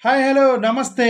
hi hello నమస్తే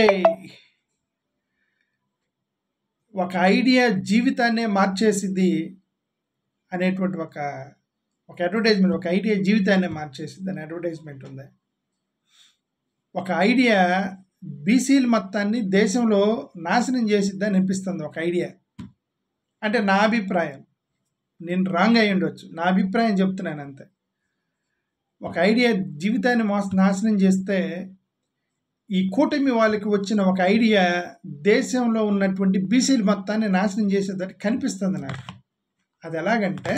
ఒక idea జీవితాన్నే మార్చేసిద్ది అనేటువంటి ఒక ఒక అడ్వర్టైజ్మెంట్ ఒక ఐడియా జీవితాన్నే మార్చేసిద్ది అనే అడ్వర్టైజ్మెంట్ ఉంది ఒక ఐడియా బీసీల మొత్తాన్ని దేశంలో నాశనం చేసిద్ది అని అనిపిస్తుంది ఒక ఐడియా అంటే నా అభిప్రాయం నేను రాంగ్ అయి ఉండొచ్చు నా అభిప్రాయం చెప్తున్నాను అంతే ఒక ఐడియా జీవితాన్ని మోస నాశనం చేస్తే ఈ కూటమి వాళ్ళకి వచ్చిన ఒక ఐడియా దేశంలో ఉన్నటువంటి బీసీల మొత్తాన్ని నాశనం చేసేటట్టు కనిపిస్తుంది నాకు అది ఎలాగంటే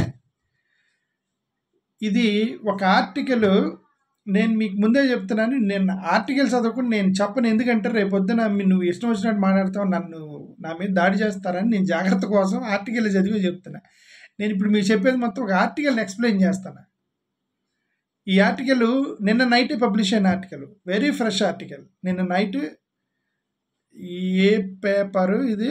ఇది ఒక ఆర్టికల్ నేను మీకు ముందే చెప్తున్నాను నేను ఆర్టికల్ చదవకుండా నేను చెప్పను ఎందుకంటే రేపు పొద్దున మీ- నువ్వు ఇష్టం వచ్చినట్టు మాట్లాడతావు నన్ను నా మీద దాడి చేస్తారని నేను జాగ్రత్త కోసం ఆర్టికల్ చదివి చెప్తున్నా నేను ఇప్పుడు మీకు చెప్పేది మొత్తం ఒక ఆర్టికల్ని ఎక్స్ప్లెయిన్ చేస్తాను ఈ ఆర్టికల్ నిన్న నైట్ పబ్లిష్ అయిన ఆర్టికల్ వెరీ ఫ్రెష్ ఆర్టికల్ నిన్న నైట్ ఏ పేపరు ఇది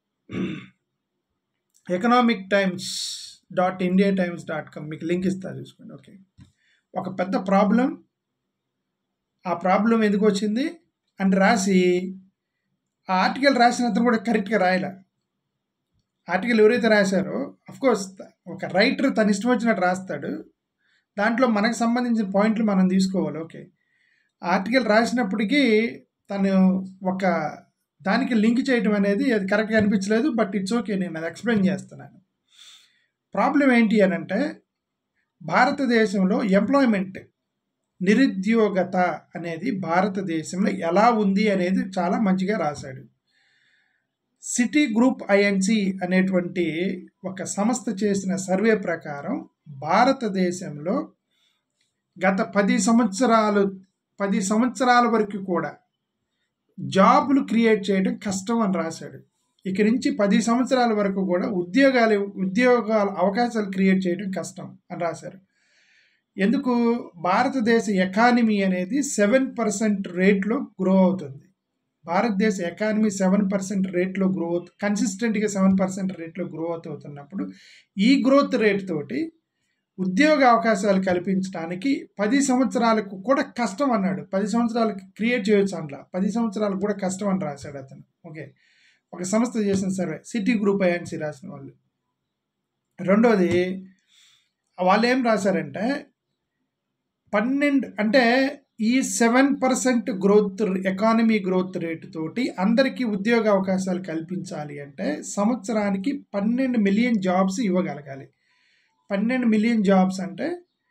Economic Times dot India Times dot com మీకు లింక్ ఇస్తా చూసుకోండి ఓకే ఒక పెద్ద ప్రాబ్లం ఆ ప్రాబ్లం ఎందుకు వచ్చింది అని రాసి ఆ ఆర్టికల్ రాసిన అతను కూడా కరెక్ట్గా రాయలే ఆర్టికల్ ఎవరైతే రాశారో కోర్స్ ఒక రైటర్ తన ఇష్టం వచ్చినట్టు రాస్తాడు దాంట్లో మనకు సంబంధించిన పాయింట్లు మనం తీసుకోవాలి ఓకే ఆర్టికల్ రాసినప్పటికీ తను ఒక దానికి లింక్ చేయడం అనేది అది కరెక్ట్గా అనిపించలేదు బట్ ఇట్స్ ఓకే నేను అది ఎక్స్ప్లెయిన్ చేస్తున్నాను ప్రాబ్లం ఏంటి అని అంటే భారతదేశంలో ఎంప్లాయ్మెంట్ నిరుద్యోగత అనేది భారతదేశంలో ఎలా ఉంది అనేది చాలా మంచిగా రాశాడు సిటీ గ్రూప్ ఐఎన్సి అనేటువంటి ఒక సంస్థ చేసిన సర్వే ప్రకారం భారతదేశంలో గత పది సంవత్సరాలు పది సంవత్సరాల వరకు కూడా జాబులు క్రియేట్ చేయడం కష్టం అని రాశాడు ఇక నుంచి పది సంవత్సరాల వరకు కూడా ఉద్యోగాలు ఉద్యోగాల అవకాశాలు క్రియేట్ చేయడం కష్టం అని రాశారు ఎందుకు భారతదేశ ఎకానమీ అనేది సెవెన్ పర్సెంట్ రేట్లో గ్రో అవుతుంది భారతదేశ ఎకానమీ సెవెన్ పర్సెంట్ రేట్లో గ్రోత్ కన్సిస్టెంట్గా సెవెన్ పర్సెంట్ రేట్లో గ్రోత్ అవుతున్నప్పుడు ఈ గ్రోత్ రేట్ తోటి ఉద్యోగ అవకాశాలు కల్పించడానికి పది సంవత్సరాలకు కూడా కష్టం అన్నాడు పది సంవత్సరాలకు క్రియేట్ చేయొచ్చు అందులో పది సంవత్సరాలకు కూడా కష్టం అని రాశాడు అతను ఓకే ఒక సంస్థ చేసిన సర్వే సిటీ గ్రూప్ ఐఎన్సి రాసిన వాళ్ళు రెండోది వాళ్ళు ఏం రాశారంటే పన్నెండు అంటే ఈ seven percent growth economy growth rate తోటి అందరికీ ఉద్యోగ అవకాశాలు కల్పించాలి అంటే సంవత్సరానికి పన్నెండు మిలియన్ జాబ్స్ ఇవ్వగలగాలి పన్నెండు మిలియన్ జాబ్స్ అంటే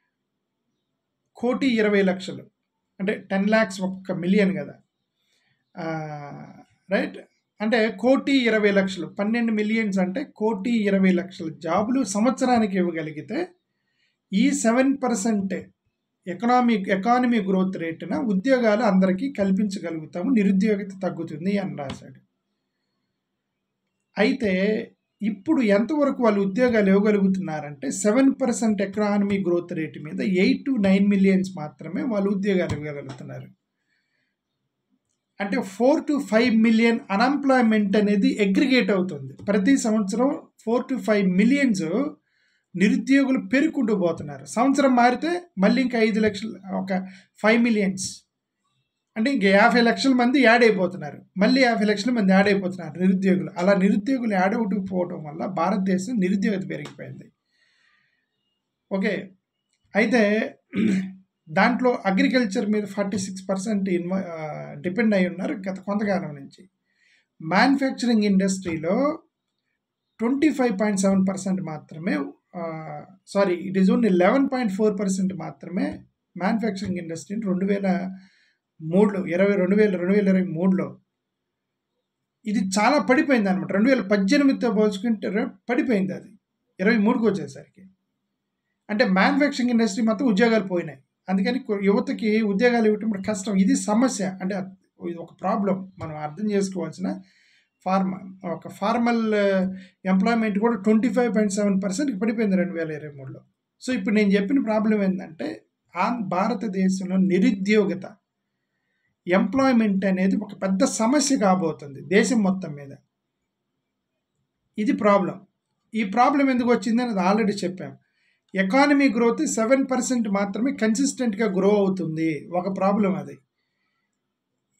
కోటి ఇరవై లక్షలు అంటే టెన్ ల్యాక్స్ ఒక్క మిలియన్ కదా రైట్ అంటే కోటి ఇరవై లక్షలు పన్నెండు మిలియన్స్ అంటే కోటి ఇరవై లక్షల జాబులు సంవత్సరానికి ఇవ్వగలిగితే ఈ seven percent economic economy growth రేటున ఉద్యోగాలు అందరికీ కల్పించగలుగుతాము నిరుద్యోగిత తగ్గుతుంది అని రాశాడు అయితే ఇప్పుడు ఎంతవరకు వాళ్ళు ఉద్యోగాలు ఇవ్వగలుగుతున్నారంటే seven percent economy growth rate మీద ఎయిట్ టు నైన్ మిలియన్స్ మాత్రమే వాళ్ళు ఉద్యోగాలు ఇవ్వగలుగుతున్నారు అంటే four to five million unemployment అనేది అగ్రిగేట్ అవుతుంది ప్రతి సంవత్సరం ఫోర్ టు ఫైవ్ మిలియన్స్ నిరుద్యోగులు పెరుగుకుంటూ పోతున్నారు సంవత్సరం మారితే మళ్ళీ ఇంకా ఐదు లక్షలు ఒక ఫైవ్ మిలియన్స్ అంటే ఇంక యాభై లక్షల మంది యాడ్ అయిపోతున్నారు మళ్ళీ యాభై లక్షల మంది యాడ్ అయిపోతున్నారు నిరుద్యోగులు అలా నిరుద్యోగులు యాడ్ అవుతూ పోవడం వల్ల భారతదేశం నిరుద్యోగత పెరిగిపోయింది ఓకే అయితే దాంట్లో అగ్రికల్చర్ మీద ఫార్టీ సిక్స్ పర్సెంట్ ఇన్వ డిపెండ్ అయి ఉన్నారు గత కొంతకాలం నుంచి మ్యానుఫ్యాక్చరింగ్ ఇండస్ట్రీలో twenty five point seven percent మాత్రమే sorry it is only eleven point four percent మాత్రమే మ్యానుఫ్యాక్చరింగ్ ఇండస్ట్రీని రెండు వేల మూడులో ఇరవై రెండు వేల రెండు వేల ఇరవై మూడులో ఇది చాలా పడిపోయింది అనమాట రెండు వేల పద్దెనిమిదితో పోల్చుకుంటే రె- పడిపోయింది అది ఇరవై మూడుకి వచ్చేసరికి అంటే మ్యానుఫ్యాక్చరింగ్ ఇండస్ట్రీ మొత్తం ఉద్యోగాలు పోయినాయి అందుకని కొ- యువతకి ఉద్యోగాలు ఇవ్వటం ఇప్పుడు కష్టం ఇది సమస్య అంటే అ- ఇది ఒక ప్రాబ్లం మనం అర్థం చేసుకోవాల్సిన ఫార్మ ఒక ఫార్మల్ ఎంప్లాయ్మెంట్ కూడా ట్వంటీ ఫైవ్ పాయింట్ సెవెన్ పర్సెంట్కి పడిపోయింది రెండు వేల ఇరవై మూడులో సో ఇప్పుడు నేను చెప్పిన ప్రాబ్లం ఏంటంటే ఆ భారతదేశంలో నిరుద్యోగత ఎంప్లాయ్మెంట్ అనేది ఒక పెద్ద సమస్య కాబోతుంది దేశం మొత్తం మీద ఇది ప్రాబ్లం ఈ ప్రాబ్లం ఎందుకు వచ్చింది అనేది ఆల్రెడీ చెప్పాం ఎకానమీ గ్రోత్ సెవెన్ పర్సెంట్ మాత్రమే కన్సిస్టెంట్గా గ్రో అవుతుంది ఒక ప్రాబ్లం అది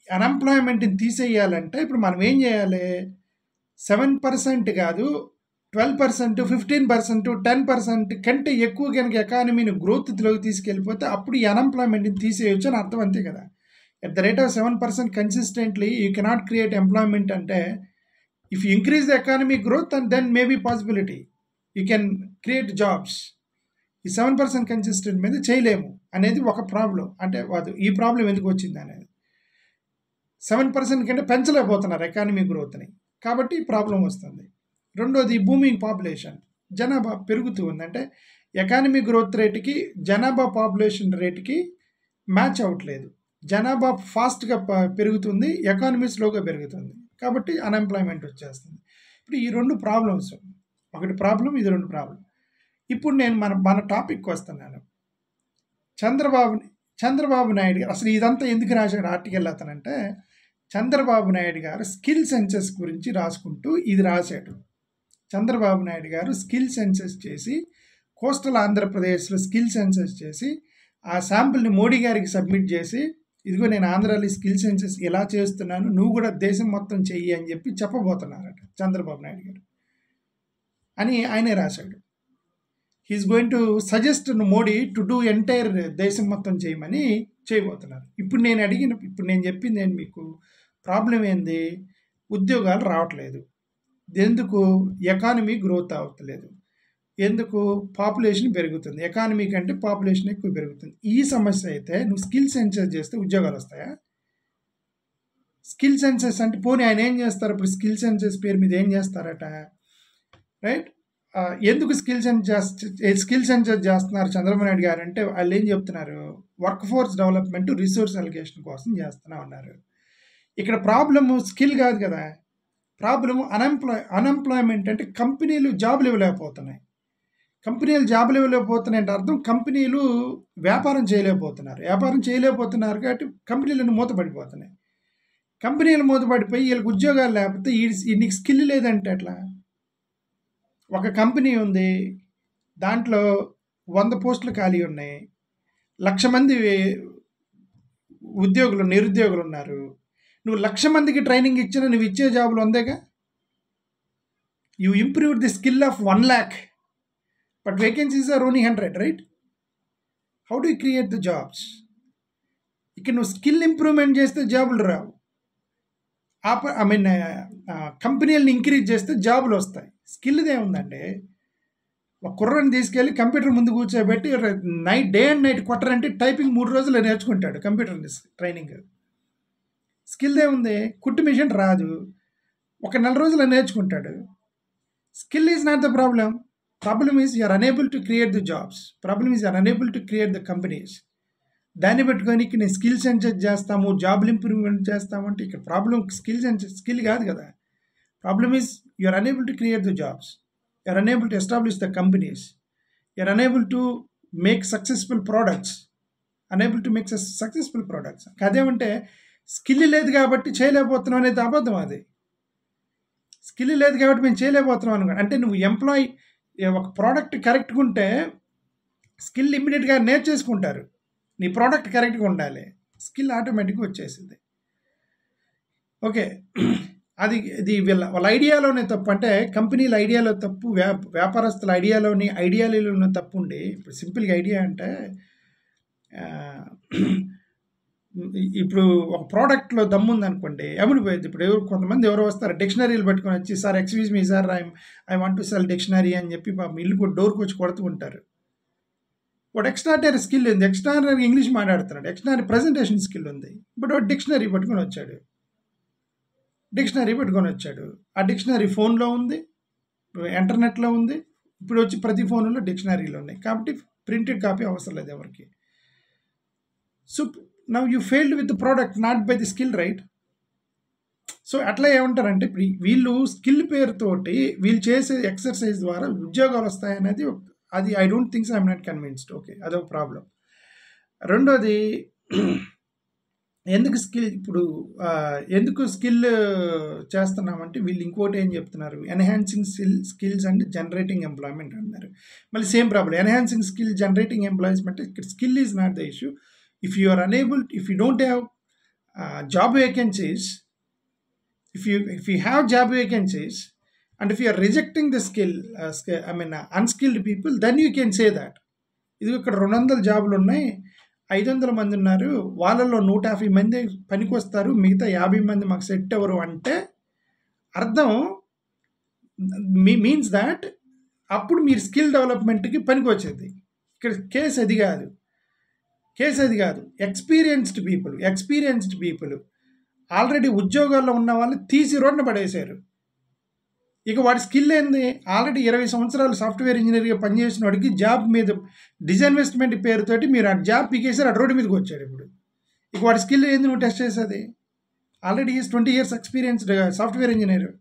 అన్ఎంప్లాయ్మెంట్ని తీసేయాలంటే ఇప్పుడు మనం ఏం చేయాలి సెవెన్ పర్సెంట్ కాదు twelve percent fifteen percent ten percent కంటే ఎక్కువ కనుక ఎకానమీని గ్రోత్లోకి తీసుకెళ్ళిపోతే అప్పుడు ఈ అన్ఎంప్లాయ్మెంట్ని తీసేయొచ్చు అని అర్థం అంతే కదా at the rate of seven percent consistently you cannot create employment అంటే if you increase the economy growth and then maybe possibility you can create jobs ఈ సెవెన్ పర్సెంట్ కన్సిస్టెంట్ మీద చేయలేము అనేది ఒక ప్రాబ్లం అంటే అది ఈ ప్రాబ్లం ఎందుకు వచ్చింది అనేది సెవెన్ పర్సెంట్ కంటే పెంచలేకపోతున్నారు ఎకానమీ గ్రోత్ని కాబట్టి ఈ ప్రాబ్లం వస్తుంది రెండోది బూమింగ్ పాపులేషన్ జనాభా పెరుగుతూ ఉంది అంటే ఎకానమీ గ్రోత్ రేటుకి జనాభా పాపులేషన్ రేటుకి మ్యాచ్ అవ్వట్లేదు జనాభా ఫాస్ట్గా పెరుగుతుంది ఎకానమీ స్లోగా పెరుగుతుంది కాబట్టి అన్ఎంప్లాయ్మెంట్ వచ్చేస్తుంది ఇప్పుడు ఈ రెండు ప్రాబ్లమ్స్ ఒకటి ప్రాబ్లం ఇది రెండు ప్రాబ్లం ఇప్పుడు నేను మన మన టాపిక్కి వస్తున్నాను చంద్రబాబు చంద్రబాబు నాయుడు గారు అసలు ఇదంతా ఎందుకు రాశాడు ఆర్టికల్ అతనంటే చంద్రబాబు నాయుడు గారు స్కిల్ సెన్సెస్ గురించి రాసుకుంటూ ఇది రాశాడు చంద్రబాబు నాయుడు గారు స్కిల్ సెన్సెస్ చేసి కోస్టల్ ఆంధ్రప్రదేశ్లో స్కిల్ సెన్సెస్ చేసి ఆ శాంపుల్ని మోడీ గారికి సబ్మిట్ చేసి ఇదిగో నేను ఆంధ్రాలో స్కిల్ సెన్సెస్ ఇలా చేస్తున్నాను నువ్వు కూడా దేశం మొత్తం చెయ్యి అని చెప్పి చెప్పబోతున్నారట చంద్రబాబు నాయుడు గారు అని ఆయనే రాశాడు he is going to suggest Modi to do entire దేశం మొత్తం చేయమని చేయబోతున్నారు ఇప్పుడు నేను అడిగిన ఇప్పుడు నేను చెప్పింది ఏంటి మీకు ప్రాబ్లం ఏంది ఉద్యోగాలు రావట్లేదు ఎందుకు ఎకానమీ గ్రోత్ అవ్వట్లేదు ఎందుకు పాపులేషన్ పెరుగుతుంది ఎకానమీ కంటే పాపులేషన్ ఎక్కువ పెరుగుతుంది ఈ సమస్య అయితే నువ్వు స్కిల్ సెన్సెస్ చేస్తే ఉద్యోగాలు వస్తాయా స్కిల్ సెన్సెస్ అంటే పోనీ ఆయన ఏం చేస్తారు ఇప్పుడు స్కిల్ సెన్సెస్ పేరు మీద ఏం చేస్తారట రైట్ ఎందుకు స్కిల్ సెన్స్ స్కిల్ సెన్సెస్ చేస్తున్నారు చంద్రబాబు నాయుడు గారు అంటే వాళ్ళు ఏం చెప్తున్నారు work force development resource allocation కోసం చేస్తున్నా ఉన్నారు ఇక్కడ ప్రాబ్లము స్కిల్ కాదు కదా ప్రాబ్లము అన్ఎంప్లాయ్ అన్ఎంప్లాయ్మెంట్ అంటే కంపెనీలు జాబులు ఇవ్వలేకపోతున్నాయి కంపెనీలు జాబులు ఇవ్వలేకపోతున్నాయి అంటే అర్థం కంపెనీలు వ్యాపారం చేయలేకపోతున్నారు వ్యాపారం చేయలేకపోతున్నారు కాబట్టి కంపెనీలను మూతపడిపోతున్నాయి కంపెనీలు మూతపడిపోయి వీళ్ళకి ఉద్యోగాలు లేకపోతే ఈ నీకు స్కిల్ లేదంటే ఎట్లా ఒక కంపెనీ ఉంది దాంట్లో వంద పోస్టులు ఖాళీ ఉన్నాయి లక్ష మంది ఉద్యోగులు నిరుద్యోగులు ఉన్నారు నువ్వు లక్ష మందికి ట్రైనింగ్ ఇచ్చిన నువ్వు ఇచ్చే జాబులు ఉందేగా you improve the skill of one lakh but vacancies are only hundred right how do create the jobs ఇక్కడ నువ్వు స్కిల్ ఇంప్రూవ్మెంట్ చేస్తే జాబులు రావు ఆప ఐ మీన్ కంపెనీలను ఇంక్రీజ్ చేస్తే జాబులు వస్తాయి స్కిల్దే ఉందండి ఒక కుర్రని తీసుకెళ్ళి కంప్యూటర్ ముందు కూర్చోబెట్టి నైట్ డే అండ్ నైట్ కొట్టరంటే టైపింగ్ మూడు రోజులు నేర్చుకుంటాడు కంప్యూటర్ ట్రైనింగ్ స్కిల్దే ఉంది కుట్టు మిషన్ రాదు ఒక నెల రోజులు నేర్చుకుంటాడు skill is not the problem problem is you're unable to create the jobs problem is you're unable to create the companies దాన్ని పెట్టుకొని ఇక్కడ నేను స్కిల్ సెన్సెస్ చేస్తాము జాబ్లు ఇంప్రూవ్మెంట్ చేస్తాము అంటే ఇక్కడ ప్రాబ్లం స్కిల్ సెన్సెస్ స్కిల్ కాదు కదా problem is you're unable to create the jobs you're unable to establish the companies you're unable to make successful products unable to make successful products అదేమంటే skill లేదు కాబట్టి చేయలేకపోతున్నాం అనేది అబద్ధం అది స్కిల్ లేదు కాబట్టి మేము చేయలేకపోతున్నాం అనుకో అంటే నువ్వు ఎంప్లాయ్ ఒక ప్రోడక్ట్ కరెక్ట్గా ఉంటే స్కిల్ ఇమ్మీడియట్గా నేర్చేసుకుంటారు నీ ప్రోడక్ట్ కరెక్ట్గా ఉండాలి స్కిల్ ఆటోమేటిక్గా వచ్చేసింది ఓకే అది ఇది వీళ్ళ వాళ్ళ ఐడియాలోనే తప్పు అంటే కంపెనీల ఐడియాలో తప్పు వ్యా వ్యాపారస్తుల ఐడియాలోని ఐడియాలోనే తప్పు ఉండి ఇప్పుడు సింపుల్గా ఐడియా అంటే ఇప్పుడు ఒక ప్రోడక్ట్లో దమ్ము ఉందనుకోండి ఎముడిపోయింది ఇప్పుడు ఎవరు కొంతమంది ఎవరో వస్తారు డిక్షనరీలు పెట్టుకొని వచ్చి sir excuse me sir I I want to sell dictionary అని చెప్పి పాపం ఇల్లు డోర్కి వచ్చి కొడుతూ ఉంటారు వాడు ఎక్స్ట్రాటరీ స్కిల్ ఉంది ఎక్స్ట్రానరీ ఇంగ్లీష్ మాట్లాడుతున్నాడు ఎక్స్ట్రానరీ ప్రజెంటేషన్ స్కిల్ ఉంది బట్ వాడు డిక్షనరీ పట్టుకొని వచ్చాడు డిక్షనరీ పెట్టుకొని వచ్చాడు ఆ డిక్షనరీ ఫోన్లో ఉంది ఇంటర్నెట్లో ఉంది ఇప్పుడు వచ్చి ప్రతి ఫోన్లో డిక్షనరీలు ఉన్నాయి కాబట్టి ప్రింటెడ్ కాపీ అవసరం లేదు ఎవరికి so now you failed with the product not by the skill right so అట్లా ఏమంటారంటే ఇప్పుడు వీళ్ళు స్కిల్ పేరుతోటి వీళ్ళు చేసే ఎక్సర్సైజ్ ద్వారా ఉద్యోగాలు వస్తాయనేది అది I don't thinks I'm not convinced okay అదొక ప్రాబ్లం రెండోది ఎందుకు స్కిల్ ఇప్పుడు ఎందుకు స్కిల్ చేస్తున్నామంటే వీళ్ళు ఇంకోటి ఏం చెప్తున్నారు enhancing skill skills and generating employment అన్నారు మళ్ళీ same problem enhancing skill generating employment ఇక్కడ skill is not the issue if you are unable if you don't have job vacancies if you if you have job vacancies and if you are rejecting the skill uh, sk- i mean uh, unskilled people then you can say that ఇది ఇక్కడ రెండు వందల జాబులు ఉన్నాయి ఐదు వందల మంది ఉన్నారు వాళ్ళలో నూట యాభై మంది పనికి వస్తారు మిగతా యాభై మంది మాకు సెట్ ఎవరు అంటే అర్థం మీ మీన్స్ దాట్ అప్పుడు మీరు స్కిల్ డెవలప్మెంట్కి పనికి వచ్చేది ఇక్కడ కేసు అది కాదు కేసు అది కాదు experienced people experienced people already ఉద్యోగాల్లో ఉన్న వాళ్ళు తీసి రోడ్న పడేశారు ఇక వాడి స్కిల్ ఏంది ఆల్రెడీ ఇరవై సంవత్సరాలు సాఫ్ట్వేర్ ఇంజనీర్గా పనిచేసిన వాడికి జాబ్ మీద డిజైన్వెస్ట్మెంట్ పేరుతోటి మీరు ఆ జాబ్ పీకేసారు ఆ రోడ్డు మీదకి వచ్చాడు ఇప్పుడు ఇక వాడి స్కిల్ ఏంది నువ్వు టెస్ట్ చేసేది already is twenty years experienced software engineer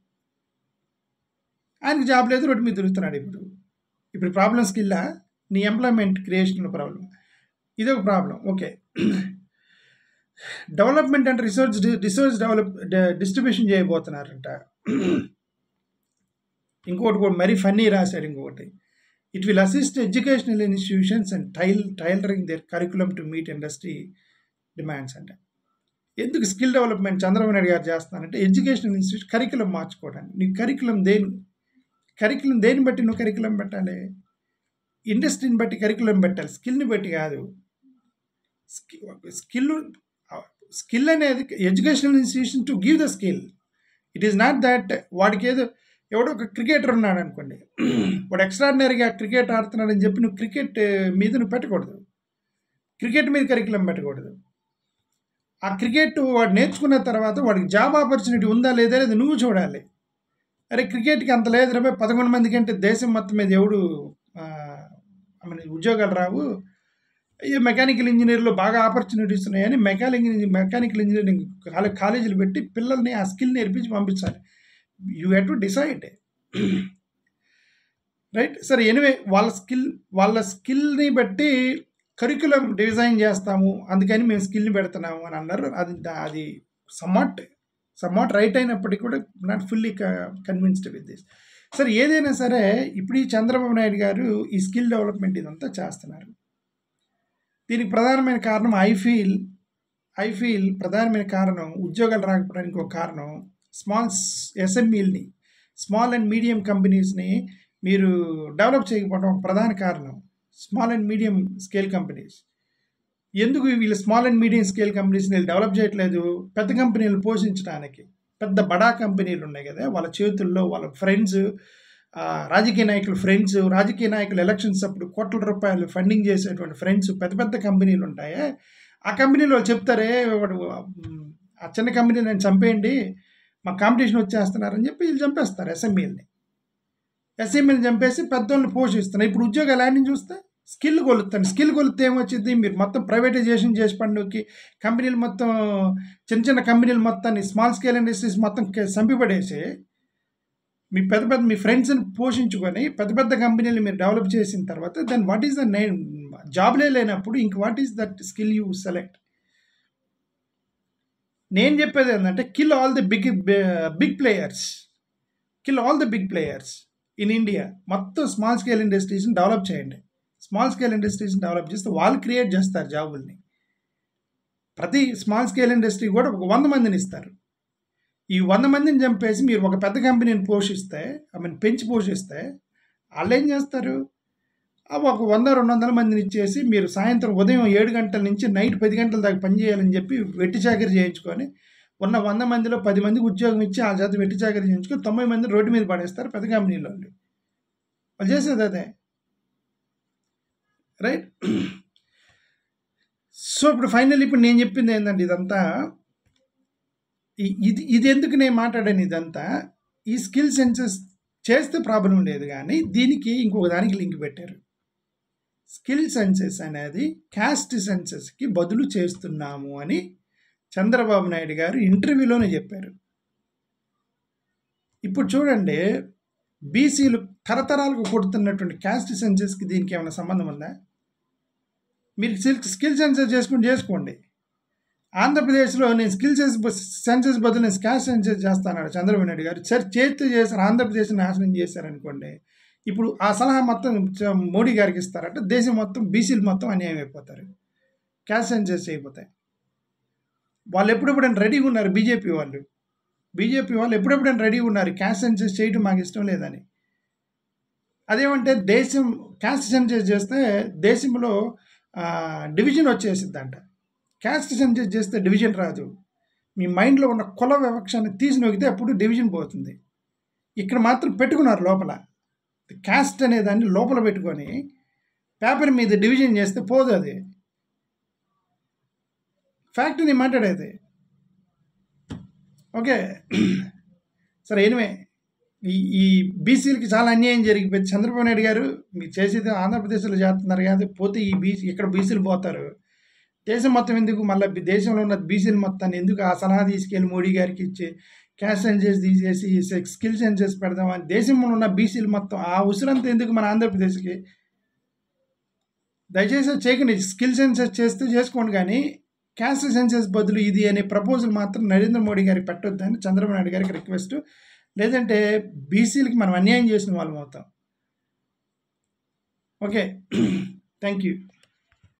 ఆయనకి జాబ్ లేదు రోడ్డు మీద తిరుగుతున్నాడు ఇప్పుడు ఇప్పుడు ప్రాబ్లం స్కిల్లా నీ ఎంప్లాయ్మెంట్ క్రియేషన్లో ప్రాబ్లం ఇది ఒక problem okay development and resource resource develop distribution చేయబోతున్నారంట ఇంకోటి కూడా మరీ ఫన్నీ రాశాడు ఇంకొకటి it will assist educational institutions and tail tailoring their curriculum to meet industry demands అంట ఎందుకు స్కిల్ డెవలప్మెంట్ చంద్రబాబు నాయుడు గారు చేస్తానంటే ఎడ్యుకేషనల్ ఇన్స్టిట్యూట్ కరికులం మార్చుకోవడానికి నీ కరికులం దేని కరికులం దేని బట్టి నువ్వు కరికులం పెట్టాలి ఇండస్ట్రీని బట్టి కరికులం పెట్టాలి స్కిల్ని బట్టి కాదు స్కిల్ స్కిల్ అనేది educational institution to give the skill it is not that వాడికి ఏదో ఎవడో ఒక క్రికెటర్ ఉన్నాడు అనుకోండి వాడు ఎక్స్ట్రాడినరీగా క్రికెట్ ఆడుతున్నాడని చెప్పి నువ్వు క్రికెట్ మీద నువ్వు పెట్టకూడదు క్రికెట్ మీద కరికులం పెట్టకూడదు ఆ క్రికెట్ వాడు నేర్చుకున్న తర్వాత వాడికి జాబ్ ఆపర్చునిటీ ఉందా లేదా అనేది నువ్వు చూడాలి అరే క్రికెట్కి అంత లేదు రే పదకొండు మంది కంటే దేశం మొత్తం మీద ఎవడు ఉద్యోగాలు రావు ఈ మెకానికల్ ఇంజనీర్లో బాగా ఆపర్చునిటీస్ ఉన్నాయని మెకానికల్ మెకానికల్ ఇంజనీరింగ్ కాలేజీలు పెట్టి పిల్లల్ని ఆ స్కిల్ నేర్పించి పంపించాలి you have to decide right సరే ఎనివే వాళ్ళ స్కిల్ వాళ్ళ స్కిల్ని బట్టి కరికులం డిజైన్ చేస్తాము అందుకని మేము స్కిల్ని పెడుతున్నాము అని అన్నారు అది అది సమ్మాట్ సమ్మాట్ రైట్ అయినప్పటికీ కూడా not fully convinced with this సరే ఏదైనా సరే ఇప్పుడు ఈ చంద్రబాబు నాయుడు గారు ఈ స్కిల్ డెవలప్మెంట్ ఇదంతా చేస్తున్నారు దీనికి ప్రధానమైన కారణం ఐ ఫీల్ ఐ ఫీల్ ప్రధానమైన కారణం ఉద్యోగాలు రాకపోవడానికి ఒక కారణం స్మాల్ ఎస్ఎంఈల్ని స్మాల్ అండ్ మీడియం కంపెనీస్ని మీరు డెవలప్ చేయకపోవడం ఒక ప్రధాన కారణం small and medium scale companies ఎందుకు వీళ్ళు స్మాల్ అండ్ మీడియం స్కేల్ కంపెనీస్ని డెవలప్ చేయట్లేదు పెద్ద కంపెనీలు పోషించడానికి పెద్ద బడా కంపెనీలు ఉన్నాయి కదా వాళ్ళ చేతుల్లో వాళ్ళ ఫ్రెండ్స్ రాజకీయ నాయకులు ఫ్రెండ్స్ రాజకీయ నాయకులు ఎలక్షన్స్ అప్పుడు కోట్ల రూపాయలు ఫండింగ్ చేసేటువంటి ఫ్రెండ్స్ పెద్ద పెద్ద కంపెనీలు ఉంటాయి ఆ కంపెనీలో వాళ్ళు చెప్తారే వాడు ఆ చిన్న కంపెనీ నేను చంపేయండి మా కాంపిటీషన్ వచ్చేస్తున్నారని చెప్పి వీళ్ళు చంపేస్తారు ఎస్ఎంఈల్ని ఎస్ఎంఈని చంపేసి పెద్దోళ్ళని పోషిస్తున్నారు ఇప్పుడు ఉద్యోగాలు అన్నీ చూస్తే స్కిల్ కొలుస్తాను స్కిల్ కొలితే ఏమొచ్చింది మీరు మొత్తం ప్రైవేటైజేషన్ చేసి పండుగకి కంపెనీలు మొత్తం చిన్న చిన్న కంపెనీలు మొత్తాన్ని స్మాల్ స్కేల్ ఇండస్ట్రీస్ మొత్తం చంపిపడేసి మీ పెద్ద పెద్ద మీ ఫ్రెండ్స్ని పోషించుకొని పెద్ద పెద్ద కంపెనీలు మీరు డెవలప్ చేసిన తర్వాత then what is the name జాబ్లే లేనప్పుడు ఇంక what is that skill you select నేను చెప్పేది ఏంటంటే kill all the big big players kill all the big players in India మొత్తం స్మాల్ స్కేల్ ఇండస్ట్రీస్ని డెవలప్ చేయండి స్మాల్ స్కేల్ ఇండస్ట్రీస్ని డెవలప్ చేస్తే వాళ్ళు క్రియేట్ చేస్తారు జాబుల్ని ప్రతి స్మాల్ స్కేల్ ఇండస్ట్రీ కూడా ఒక వంద మందిని ఇస్తారు ఈ వంద మందిని చంపేసి మీరు ఒక పెద్ద కంపెనీని పోషిస్తే ఐ మీన్ పెంచి పోషిస్తే వాళ్ళు ఏం చేస్తారు ఒక వంద రెండు వందల మందిని ఇచ్చేసి మీరు సాయంత్రం ఉదయం ఏడు గంటల నుంచి నైట్ పది గంటల దాకా పనిచేయాలని చెప్పి వెట్టి చాకరీ చేయించుకొని ఉన్న వంద మందిలో పది మందికి ఉద్యోగం ఇచ్చి ఆ చేత వెట్టి చాకరీ చేయించుకొని తొంభై మంది రోడ్డు మీద పడేస్తారు పెద్ద కంపెనీలో వాళ్ళు చేసేది అదే రైట్ సో ఇప్పుడు ఫైనల్ ఇప్పుడు నేను చెప్పింది ఏంటంటే ఇదంతా ఇది ఇది ఎందుకు నేను మాట్లాడాను ఇదంతా ఈ స్కిల్ సెన్సెస్ చేస్తే ప్రాబ్లం లేదు కానీ దీనికి ఇంకొక దానికి లింక్ పెట్టారు స్కిల్ సెన్సెస్ అనేది క్యాస్ట్ సెన్సెస్కి బదులు చేస్తున్నాము అని చంద్రబాబు నాయుడు గారు ఇంటర్వ్యూలోనే చెప్పారు ఇప్పుడు చూడండి బీసీలు తరతరాలకు కొడుతున్నటువంటి క్యాస్ట్ సెన్సెస్కి దీనికి ఏమైనా సంబంధం ఉందా మీరు స్కిల్ స్కిల్ సెన్సెస్ చేసుకుని చేసుకోండి ఆంధ్రప్రదేశ్లో నేను స్కిల్ సెన్సెస్ బదులు నేను క్యాస్ట్ సెన్సెస్ చేస్తాను చంద్రబాబు నాయుడు గారు సరే చేతి చేశారు ఆంధ్రప్రదేశ్ నాశనం చేశారనుకోండి ఇప్పుడు ఆ సలహా మొత్తం మోడీ గారికి ఇస్తారంటే దేశం మొత్తం బీసీలు మొత్తం అన్యాయం అయిపోతారు క్యాస్ట్ సెన్సెస్ అయిపోతాయి వాళ్ళు ఎప్పుడెప్పుడైనా రెడీగా ఉన్నారు బీజేపీ వాళ్ళు బీజేపీ వాళ్ళు ఎప్పుడెప్పుడైనా రెడీగా ఉన్నారు క్యాస్ట్ సెన్సెస్ చేయటం మాకు ఇష్టం లేదని అదేమంటే దేశం క్యాస్ట్ సెన్సెస్ చేస్తే దేశంలో ఆ, డివిజన్ వచ్చేసిద్దంట క్యాస్ట్ సెన్సెస్ చేస్తే డివిజన్ రాదు మీ మైండ్లో ఉన్న కుల వివక్షను తీసి నొక్కితే అప్పుడు డివిజన్ పోతుంది ఇక్కడ మాత్రం పెట్టుకున్నారు లోపల క్యాస్ట్ అనే దాన్ని లోపల పెట్టుకొని పేపర్ మీద డివిజన్ చేస్తే పోదు అది ఫ్యాక్ట్ నేను మాట్లాడేది ఓకే సరే ఎనివే ఈ ఈ బీసీలకి చాలా అన్యాయం జరిగిపోయింది చంద్రబాబు నాయుడు గారు మీరు చేసేది ఆంధ్రప్రదేశ్లో చేస్తున్నారు కాదు పోతే ఈ బీసీ ఇక్కడ బీసీలు పోతారు దేశం మొత్తం ఎందుకు మళ్ళీ దేశంలో ఉన్న బీసీలు మొత్తాన్ని ఎందుకు ఆ సలహా తీసుకెళ్ళి మోడీ గారికి ఇచ్చి క్యాష్ సెన్సెస్ తీసేసి స్కిల్ సెన్సెస్ పెడదామని దేశంలో ఉన్న బీసీలు మొత్తం ఆ ఉసురంతా ఎందుకు మన ఆంధ్రప్రదేశ్కి దయచేసి అది చేయకండి స్కిల్ సెన్సెస్ చేస్తే చేసుకోండి కానీ క్యాస్ట్ సెన్సెస్ బదులు ఇది అనే ప్రపోజల్ మాత్రం నరేంద్ర మోడీ గారికి పెట్టొద్దని చంద్రబాబు నాయుడు గారికి రిక్వెస్ట్ లేదంటే బీసీలకి మనం అన్యాయం చేసిన వాళ్ళం అవుతాం ఓకే థ్యాంక్ యూ